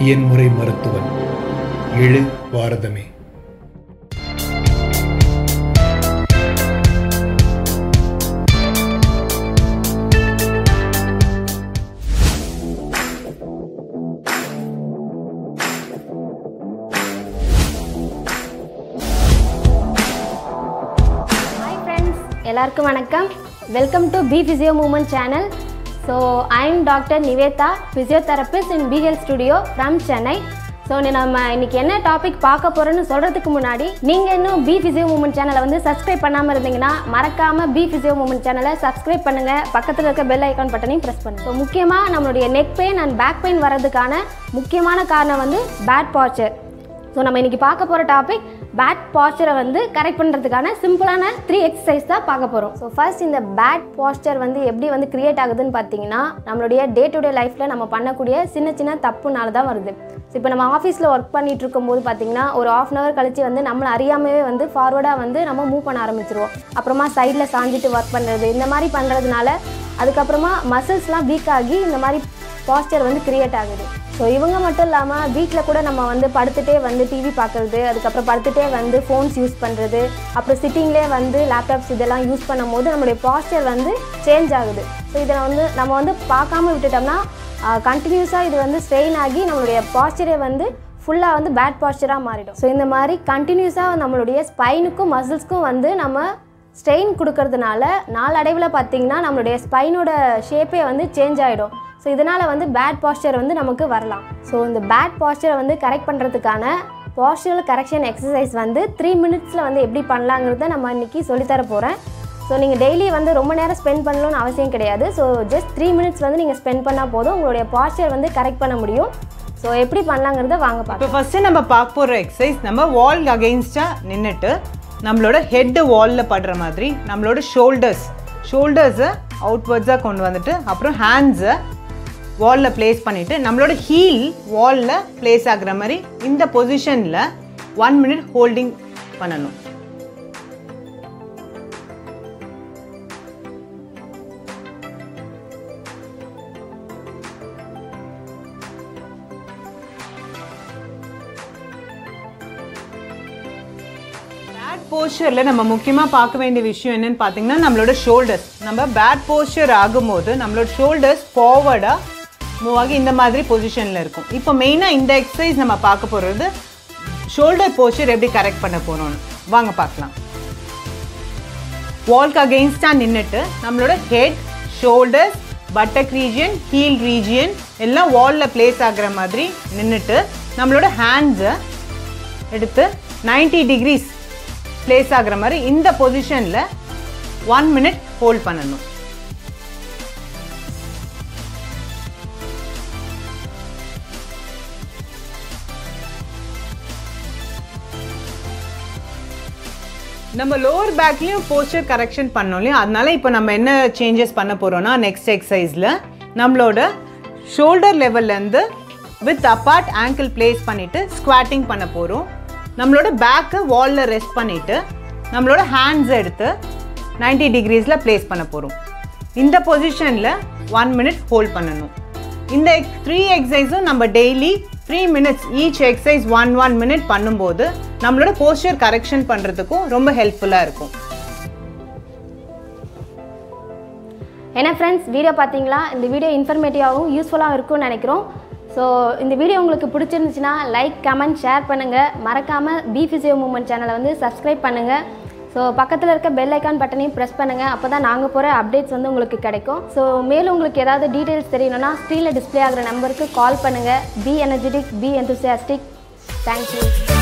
இயன்முறை மருத்துவன் எழு பாரதமே hi friends எல்லாருக்கும் வணக்கம் welcome to B physio moment channel so I am doctor Nivetha physiotherapist in Behel studio from Chennai so நம்ம இன்னைக்கு என்ன டாபிக் பார்க்க போகிறோன்னு சொல்கிறதுக்கு முன்னாடி நீங்கள் இன்னும் பி ஃபிசியோ மூமெண்ட் சேனலை வந்து சப்ஸ்கிரைப் பண்ணாமல் இருந்தீங்கன்னா மறக்காமல் பி ஃபிசியோ மூமெண்ட் சேனலை சப்ஸ்கிரைப் பண்ணுங்கள் பக்கத்தில் இருக்க பெல் ஐக்கான் பட்டனையும் ப்ரெஸ் பண்ணுங்கள் ஸோ முக்கியமாக நம்மளுடைய neck pain and back pain வர்றதுக்கான முக்கியமான காரணம் வந்து பேட் பாச்சர் ஸோ நம்ம இன்னைக்கு பார்க்க போகிற டாபிக் பேட் பாஸ்டரை வந்து கரெக்ட் பண்ணுறதுக்கான சிம்பிளான த்ரீ எக்ஸசைஸ் தான் பார்க்க போகிறோம் ஸோ ஃபர்ஸ்ட் இந்த பேட் பாஸ்டர் வந்து எப்படி வந்து கிரியேட் ஆகுதுன்னு பார்த்தீங்கன்னா நம்மளுடைய டே டு டே லைஃப்பில் நம்ம பண்ணக்கூடிய சின்ன சின்ன தப்புனால தான் வருது ஸோ இப்போ நம்ம ஆஃபீஸில் ஒர்க் பண்ணிட்டு இருக்கும்போது பார்த்தீங்கன்னா ஒரு ஆஃப் அன் ஹவர் கழிச்சு வந்து நம்மளை அறியாமவே வந்து ஃபார்வர்டாக வந்து நம்ம மூவ் பண்ண ஆரம்பிச்சிருவோம் அப்புறமா சைடில் சாஞ்சிட்டு ஒர்க் பண்ணுறது இந்த மாதிரி பண்ணுறதுனால அதுக்கப்புறமா மசில்ஸ்லாம் வீக் ஆகி இந்த மாதிரி பாஸ்டர் வந்து கிரியேட் ஆகுது ஸோ இவங்க மட்டும் இல்லாமல் வீட்டில் கூட நம்ம வந்து படுத்துட்டே வந்து டிவி பார்க்குறது அதுக்கப்புறம் படுத்துட்டே வந்து ஃபோன்ஸ் யூஸ் பண்ணுறது அப்புறம் சிட்டிங்லேயே வந்து லேப்டாப்ஸ் இதெல்லாம் யூஸ் பண்ணும்போது நம்மளுடைய பாஸ்டர் வந்து சேஞ்ச் ஆகுது ஸோ இதை வந்து நம்ம வந்து பார்க்காம விட்டுட்டோம்னா கண்டினியூஸாக இது வந்து ஸ்ட்ரெயின் ஆகி நம்மளுடைய பாஸ்டரே வந்து ஃபுல்லாக வந்து பேட் பாஸ்டராக மாறிடும் ஸோ இந்த மாதிரி கண்டினியூஸாக நம்மளுடைய ஸ்பைனுக்கும் மசில்ஸ்க்கும் வந்து நம்ம ஸ்ட்ரெயின் கொடுக்கறதுனால நாளடைவில் பார்த்தீங்கன்னா நம்மளுடைய ஸ்பைனோட ஷேப்பே வந்து சேஞ்ச் ஆகிடும் ஸோ இதனால் வந்து பேட் பாஸ்டர் வந்து நமக்கு வரலாம் ஸோ இந்த பேட் பாஸ்டரை வந்து கரெக்ட் பண்ணுறதுக்கான பாஸ்டரல் கரெக்ஷன் எக்ஸசைஸ் வந்து த்ரீ மினிட்ஸில் வந்து எப்படி பண்ணலாங்கிறத நம்ம இன்றைக்கி சொல்லித்தர போகிறேன் ஸோ நீங்கள் டெய்லி வந்து ரொம்ப நேரம் ஸ்பெண்ட் பண்ணணும்னு அவசியம் கிடையாது ஸோ ஜஸ்ட் த்ரீ மினிட்ஸ் வந்து நீங்கள் ஸ்பெண்ட் பண்ணால் போதும் உங்களுடைய பாஸ்டர் வந்து கரெக்ட் பண்ண முடியும் ஸோ எப்படி பண்ணலாங்கிறத வாங்க பார்க்கலாம் இப்போ ஃபஸ்ட்டு நம்ம பார்க்க போகிற எக்ஸசைஸ் நம்ம வால் அகெயின்ஸ்டாக நின்றுட்டு நம்மளோட ஹெட்டு வாலில் படுற மாதிரி நம்மளோட ஷோல்டர்ஸ் ஷோல்டர்ஸை அவுட்வர்ட்ஸாக கொண்டு வந்துட்டு அப்புறம் ஹேண்ட்ஸை வாலில் ப்ளேஸ் பண்ணிவிட்டு நம்மளோட ஹீல் வாலில் ப்ளேஸ் ஆகுற மாதிரி இந்த பொசிஷனில் ஒன் மினிட் ஹோல்டிங் பண்ணணும் பேட் போஸ்டரில் நம்ம முக்கியமாக பார்க்க வேண்டிய விஷயம் என்னன்னு பார்த்தீங்கன்னா நம்மளோட ஷோல்டர்ஸ் நம்ம பேட் போஸ்டர் ஆகும்போது நம்மளோட ஷோல்டர்ஸ் ஃபார்வர்டாக மூவ் ஆகி இந்த மாதிரி பொசிஷனில் இருக்கும் இப்போ மெயினாக இந்த எக்ஸசைஸ் நம்ம பார்க்க போகிறது ஷோல்டர் போஸ்டர் எப்படி கரெக்ட் பண்ண போகிறோம்னு வாங்க பார்க்கலாம் வால்க்கு அகெயின்ஸ்டாக நின்றுட்டு நம்மளோட head shoulders buttock region heel region எல்லாம் வாலில் ப்ளேஸ் ஆகுற மாதிரி நின்றுட்டு நம்மளோட ஹேண்ட்ஸை எடுத்து 90 டிகிரிஸ் ப்ளேஸ் ஆகுற மாதிரி இந்த பொசிஷனில் ஒன் மினிட் ஹோல்ட் பண்ணணும் நம்ம லோவர் பேக்லேயும் போஸ்டர் கரெக்ஷன் பண்ணோம் இல்லையா அதனால இப்போ நம்ம என்ன சேஞ்சஸ் பண்ண போகிறோம்னா நெக்ஸ்ட் எக்ஸசைஸில் நம்மளோட ஷோல்டர் லெவல்லேருந்து வித் அப்பார்ட் ஆங்கிள் ப்ளேஸ் பண்ணிவிட்டு ஸ்குவாட்டிங் பண்ண போகிறோம் நம்மளோட பேக்கை வாலில் ரெஸ்ட் பண்ணிவிட்டு நம்மளோட ஹேண்ட்ஸை எடுத்து 90 டிகிரிஸில் ப்ளேஸ் பண்ண போகிறோம் இந்த பொசிஷனில் ஒன் மினிட் ஹோல்ட் பண்ணணும் இந்த த்ரீ எக்ஸசைஸும் நம்ம daily three minutes each exercise one one minute பண்ணும்போது நம்மளோட போஸ்டர் கரெக்ஷன் பண்ணுறதுக்கும் ரொம்ப ஹெல்ப்ஃபுல்லாக இருக்கும் என்ன ஃப்ரெண்ட்ஸ் வீடியோ பார்த்தீங்களா இந்த வீடியோ இன்ஃபர்மேட்டிவாகவும் யூஸ்ஃபுல்லாகவும் இருக்கும்னு நினைக்கிறோம் ஸோ இந்த வீடியோ உங்களுக்கு பிடிச்சிருந்துச்சுன்னா லைக் கமெண்ட் ஷேர் பண்ணுங்கள் மறக்காமல் பி ஃபிசியோ மூமெண்ட் சேனலை வந்து சப்ஸ்கிரைப் பண்ணுங்கள் ஸோ பக்கத்தில் இருக்க பெல் ஐக்கான் பட்டனையும் ப்ரெஸ் பண்ணுங்கள் அப்போ தான் நாங்கள் போகிற அப்டேட்ஸ் வந்து உங்களுக்கு கிடைக்கும் ஸோ மேலும் உங்களுக்கு ஏதாவது டீட்டெயில்ஸ் தெரியணும்னா ஸ்க்ரீனில் டிஸ்ப்ளே ஆகிற நம்பருக்கு கால் பண்ணுங்கள் be energetic be enthusiastic thank you